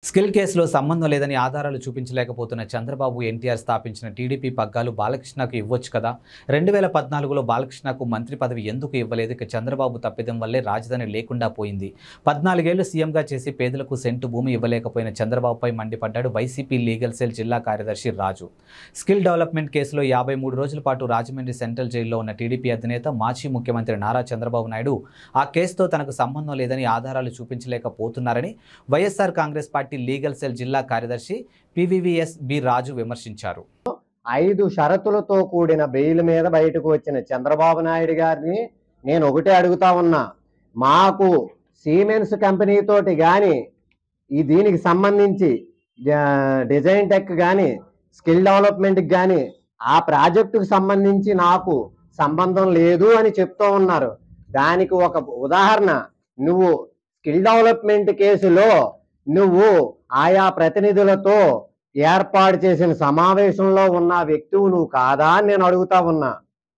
skill కేసులో సంబంధం లేదని ఆధారాలు చూపించలేకపోతున్న చంద్రబాబు ఎన్టీఆర్ స్థాపించిన టీడీపీ పగ్గాలు బాలకృష్ణకు ఇవ్వచ్చు కదా రెండు వేల పద్నాలుగులో బాలకృష్ణకు మంత్రి పదవి ఎందుకు ఇవ్వలేదు ఇక చంద్రబాబు తప్పిదం వల్లే రాజధాని లేకుండా పోయింది పద్నాలుగేళ్లు సీఎంగా చేసి పేదలకు సెంటు భూమి ఇవ్వలేకపోయిన చంద్రబాబుపై మండిపడ్డాడు వైసీపీ లీగల్ సెల్ జిల్లా కార్యదర్శి రాజు స్కిల్ డెవలప్మెంట్ కేసులో యాభై మూడు రోజుల పాటు రాజమండ్రి సెంట్రల్ జైల్లో ఉన్న టీడీపీ అధినేత మాజీ ముఖ్యమంత్రి నారా చంద్రబాబు నాయుడు ఆ కేసుతో తనకు సంబంధం లేదని ఆధారాలు చూపించలేకపోతున్నారని YSR Congress party legal cell జిల్లా కార్యదర్శి పివివిఎస్ బి రాజు విమర్శించారు ఐదు షరతులతో కూడిన బెయిల్ మీద బయటకు వచ్చిన చంద్రబాబు నాయుడు గారిని నేను ఒకటే అడుగుతా ఉన్నా మాకు సీమెన్స్ కంపెనీ తోటి కానీ ఈ దీనికి సంబంధించి ఆ, డిజైన్ టెక్ కానీ స్కిల్ డెవలప్మెంట్కి కానీ ఆ ప్రాజెక్టుకు సంబంధించి నాకు సంబంధం లేదు అని చెప్తూ ఉన్నారు దానికి ఒక ఉదాహరణ నువ్వు స్కిల్ డెవలప్మెంట్ కేసులో నువ్వు ఆయా ప్రతినిధులతో ఏర్పాటు చేసిన సమావేశంలో ఉన్న వ్యక్తివు నువ్వు కాదా అని నేను అడుగుతా ఉన్నా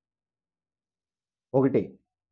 ఒకటి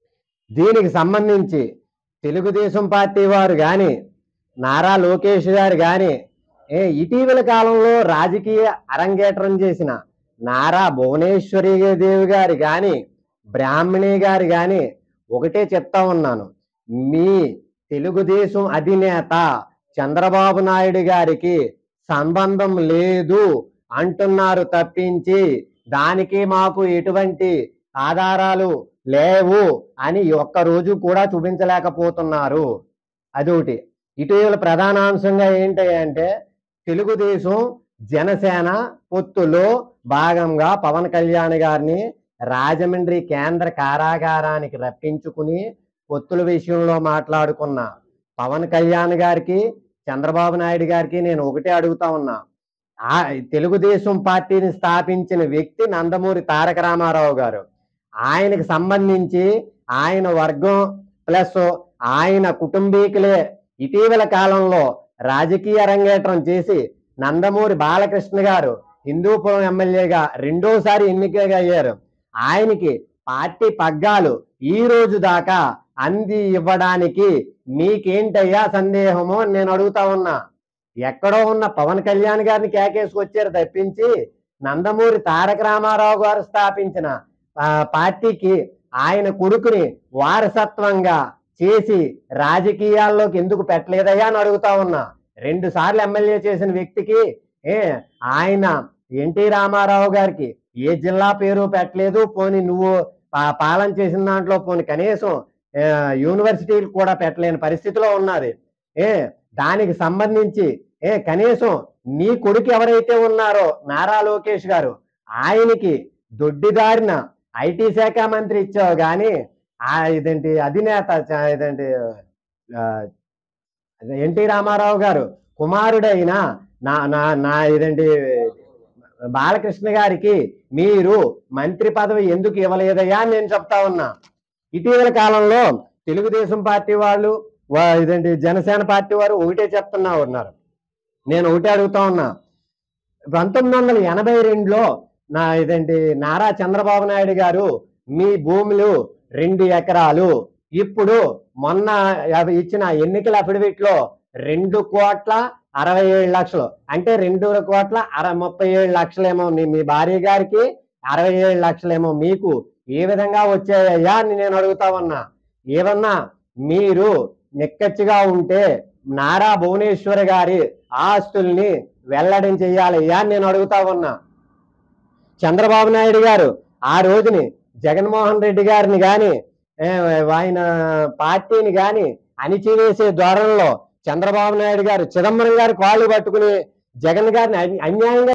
దీనికి సంబంధించి తెలుగుదేశం పార్టీ వారు కానీ నారా లోకేష్ గారు కానీ ఏ ఇటీవల కాలంలో రాజకీయ అరంగేట్రం చేసిన నారా భువనేశ్వరి దేవి గారు కానీ బ్రాహ్మణి గారు కానీ ఒకటే చెప్తా ఉన్నాను మీ తెలుగుదేశం అధినేత చంద్రబాబు నాయుడు గారికి సంబంధం లేదు అంటున్నారు తప్పించి దానికి మాకు ఎటువంటి ఆధారాలు లేవు అని ఒక్క రోజు కూడా చూపించలేకపోతున్నారు అదొకటి ఇటీవల ప్రధానాంశంగా ఏంటి అంటే తెలుగుదేశం జనసేన పొత్తులో భాగంగా పవన్ కళ్యాణ్ గారిని రాజమండ్రి కేంద్ర కారాగారానికి రప్పించుకుని పొత్తుల విషయంలో మాట్లాడుకున్న పవన్ కళ్యాణ్ గారికి చంద్రబాబు నాయుడు గారికి నేను ఒకటే అడుగుతా ఉన్నా ఆ తెలుగుదేశం పార్టీని స్థాపించిన వ్యక్తి నందమూరి తారక రామారావు గారు ఆయనకు సంబంధించి ఆయన వర్గం ప్లస్ ఆయన కుటుంబీకులే ఇటీవల కాలంలో రాజకీయ అరంగేట్రం చేసి నందమూరి బాలకృష్ణ గారు హిందూపురం ఎమ్మెల్యేగా రెండోసారి ఎన్నికగా అయ్యారు ఆయనకి పార్టీ పగ్గాలు ఈ రోజు దాకా అంది ఇవ్వడానికి మీకేంటయ్యా సందేహము అని నేను అడుగుతా ఉన్నా ఎక్కడో ఉన్న పవన్ కళ్యాణ్ గారిని కేకేసుకొచ్చారు తప్పించి నందమూరి తారక రామారావు గారు స్థాపించిన ఆ, పార్టీకి ఆయన కొడుకుని వారసత్వంగా చేసి రాజకీయాల్లోకి ఎందుకు పెట్టలేదయ్యా అని అడుగుతా ఉన్నా రెండు సార్లు ఎమ్మెల్యే చేసిన వ్యక్తికి ఏ ఆయన ఎన్టీ రామారావు గారికి ఏ జిల్లా పేరు పెట్టలేదు పోని నువ్వు పా- పాలన చేసిన దాంట్లో పోని కనీసం ఆ, యూనివర్సిటీలు కూడా పెట్టలేని పరిస్థితిలో ఉన్నది ఏ దానికి సంబంధించి ఏ కనీసం నీ కొడుకు ఎవరైతే ఉన్నారో నారా లోకేష్ గారు ఆయనకి దొడ్డిదారిన ఐటీ శాఖ మంత్రి ఇచ్చావు కానీ ఆ ఇదేంటి అధినేత చ- ఇదేంటి ఆ, ఎన్టీ రామారావు గారు కుమారుడైన నా నా నా ఇదేంటి బాలకృష్ణ గారికి మీరు మంత్రి పదవి ఎందుకు ఇవ్వలేదయ్యా అని నేను చెప్తా ఉన్నా ఇటీవల కాలంలో తెలుగుదేశం పార్టీ వాళ్ళు వా- ఇదేంటి జనసేన పార్టీ వారు ఒకటే చెప్తున్నా ఉన్నారు నేను ఒకటే అడుగుతా ఉన్నా పంతొమ్మిది వందల ఎనభై రెండులో నా ఇదేంటి నారా చంద్రబాబు నాయుడు గారు మీ భూములు రెండు ఎకరాలు ఇప్పుడు మొన్న అవి ఇచ్చిన ఎన్నికల అఫిడవిట్ లో రెండు కోట్ల అరవై ఏడు లక్షలు అంటే రెండు కోట్ల అర ముప్పై ఏడు లక్షలేమో మీ మీ భార్య గారికి అరవై ఏడు లక్షలేమో మీకు ఏ విధంగా వచ్చాయయ్యా అని నేను అడుగుతా ఉన్నా ఏమన్నా మీరు నిక్కచ్చిగా ఉంటే నారా భువనేశ్వరి గారి ఆస్తుల్ని వెల్లడి చెయ్యాలయ్యా అని నేను అడుగుతా ఉన్నా చంద్రబాబు నాయుడు గారు ఆ రోజుని జగన్మోహన్ రెడ్డి గారిని గాని ఏ, ఆయన పార్టీని గాని అణిచివేసే ధోరణిలో చంద్రబాబు నాయుడు గారు చిదంబరం గారి కాళ్ళు పట్టుకుని జగన్ గారిని అన్యాయంగా